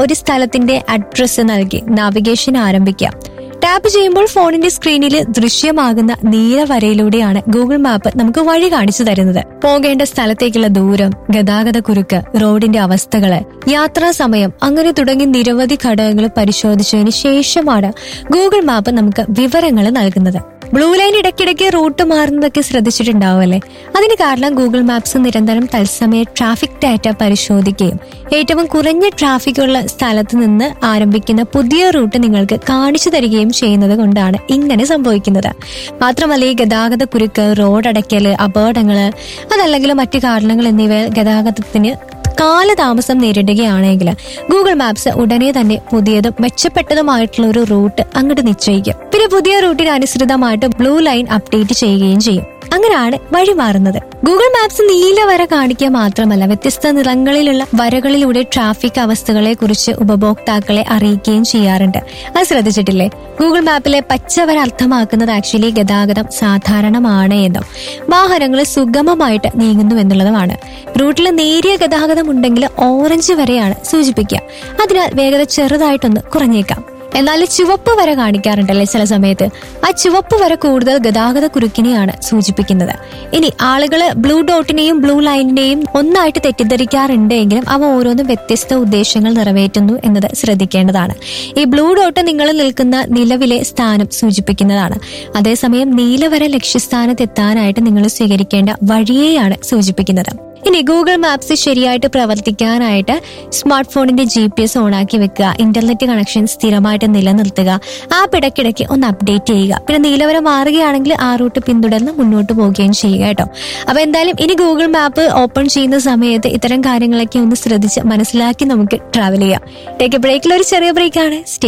ഒരു സ്ഥലത്തിന്റെ അഡ്രസ്സ് നൽകി നാവിഗേഷൻ ആരംഭിക്കാം ടാപ്പ് ചെയ്യുമ്പോൾ ഫോണിന്റെ സ്ക്രീനിൽ ദൃശ്യമാകുന്ന നീല വരയിലൂടെയാണ് ഗൂഗിൾ മാപ്പ് നമുക്ക് വഴി കാണിച്ചു തരുന്നത് പോകേണ്ട സ്ഥലത്തേക്കുള്ള ദൂരം ഗതാഗത കുരുക്ക് റോഡിന്റെ അവസ്ഥകള് യാത്രാ സമയം അങ്ങനെ തുടങ്ങി നിരവധി ഘടകങ്ങൾ പരിശോധിച്ചതിന് ശേഷമാണ് ഗൂഗിൾ മാപ്പ് നമുക്ക് വിവരങ്ങൾ നൽകുന്നത് ബ്ലൂ ലൈൻ ഇടയ്ക്കിടയ്ക്ക് റൂട്ട് മാറുന്നതൊക്കെ ശ്രദ്ധിച്ചിട്ടുണ്ടാവുമല്ലേ അതിന് കാരണം ഗൂഗിൾ മാപ്സ് നിരന്തരം തത്സമയ ട്രാഫിക് ഡാറ്റ പരിശോധിക്കുകയും ഏറ്റവും കുറഞ്ഞ ട്രാഫിക് ഉള്ള സ്ഥലത്ത് നിന്ന് ആരംഭിക്കുന്ന പുതിയ റൂട്ട് നിങ്ങൾക്ക് കാണിച്ചു തരികയും ചെയ്യുന്നത് കൊണ്ടാണ് ഇങ്ങനെ സംഭവിക്കുന്നത് മാത്രമല്ല ഈ ഗതാഗത കുരുക്ക് റോഡ് അടയ്ക്കല് അപകടങ്ങള് അതല്ലെങ്കിൽ മറ്റു കാരണങ്ങൾ എന്നിവ ഗതാഗതത്തിന് കാലതാമസം നേരിടുകയാണെങ്കിൽ ഗൂഗിൾ മാപ്സ് ഉടനെ തന്നെ പുതിയതും മെച്ചപ്പെട്ടതുമായിട്ടുള്ള ഒരു റൂട്ട് അങ്ങോട്ട് നിശ്ചയിക്കും പിന്നെ പുതിയ റൂട്ടിന് അനുസൃതമായിട്ട് ബ്ലൂ ലൈൻ അപ്ഡേറ്റ് ചെയ്യുകയും ചെയ്യും അങ്ങനെയാണ് വഴി മാറുന്നത് ഗൂഗിൾ മാപ്സ് നീല വര കാണിക്കുക മാത്രമല്ല വ്യത്യസ്ത നിറങ്ങളിലുള്ള വരകളിലൂടെ ട്രാഫിക് അവസ്ഥകളെ കുറിച്ച് ഉപഭോക്താക്കളെ അറിയിക്കുകയും ചെയ്യാറുണ്ട് അത് ശ്രദ്ധിച്ചിട്ടില്ലേ ഗൂഗിൾ മാപ്പിലെ പച്ച വര അർത്ഥമാക്കുന്നത് ആക്ച്വലി ഗതാഗതം സാധാരണമാണ് എന്നും വാഹനങ്ങൾ സുഗമമായിട്ട് നീങ്ങുന്നു എന്നുള്ളതുമാണ് റൂട്ടിൽ നേരിയ ഗതാഗതം ഉണ്ടെങ്കിൽ ഓറഞ്ച് വരെയാണ് സൂചിപ്പിക്കുക അതിനാൽ വേഗത ചെറുതായിട്ടൊന്ന് കുറഞ്ഞേക്കാം എന്നാൽ ചുവപ്പ് വര കാണിക്കാറുണ്ടല്ലേ ചില സമയത്ത് ആ ചുവപ്പ് വര കൂടുതൽ ഗതാഗത കുരുക്കിനെയാണ് സൂചിപ്പിക്കുന്നത് ഇനി ആളുകള് ബ്ലൂ ഡോട്ടിനെയും ബ്ലൂ ലൈനിനെയും ഒന്നായിട്ട് തെറ്റിദ്ധരിക്കാറുണ്ട് എങ്കിലും അവ ഓരോന്നും വ്യത്യസ്ത ഉദ്ദേശങ്ങൾ നിറവേറ്റുന്നു എന്നത് ശ്രദ്ധിക്കേണ്ടതാണ് ഈ ബ്ലൂ ഡോട്ട് നിങ്ങൾ നിൽക്കുന്ന നിലവിലെ സ്ഥാനം സൂചിപ്പിക്കുന്നതാണ് അതേസമയം നീലവര ലക്ഷ്യസ്ഥാനത്ത് എത്താനായിട്ട് നിങ്ങൾ സ്വീകരിക്കേണ്ട വഴിയെയാണ് സൂചിപ്പിക്കുന്നത് ഇനി ഗൂഗിൾ മാപ്സ് ശരിയായിട്ട് പ്രവർത്തിക്കാനായിട്ട് സ്മാർട്ട് ഫോണിന്റെ ജി പി എസ് ഓണാക്കി വെക്കുക ഇന്റർനെറ്റ് കണക്ഷൻ സ്ഥിരമായിട്ട് നിലനിർത്തുക ആപ്പ് ഇടയ്ക്കിടയ്ക്ക് ഒന്ന് അപ്ഡേറ്റ് ചെയ്യുക പിന്നെ നീലവര മാറുകയാണെങ്കിൽ ആ റൂട്ട് പിന്തുടർന്ന് മുന്നോട്ട് പോവുകയും ചെയ്യുക കേട്ടോ അപ്പൊ എന്തായാലും ഇനി ഗൂഗിൾ മാപ്പ് ഓപ്പൺ ചെയ്യുന്ന സമയത്ത് ഇത്തരം കാര്യങ്ങളൊക്കെ ഒന്ന് ശ്രദ്ധിച്ച് മനസ്സിലാക്കി നമുക്ക് ട്രാവൽ ചെയ്യാം ടേക്ക് എ ബ്രേക്കിൽ ഒരു ചെറിയ ബ്രേക്കാണ് സ്റ്റേ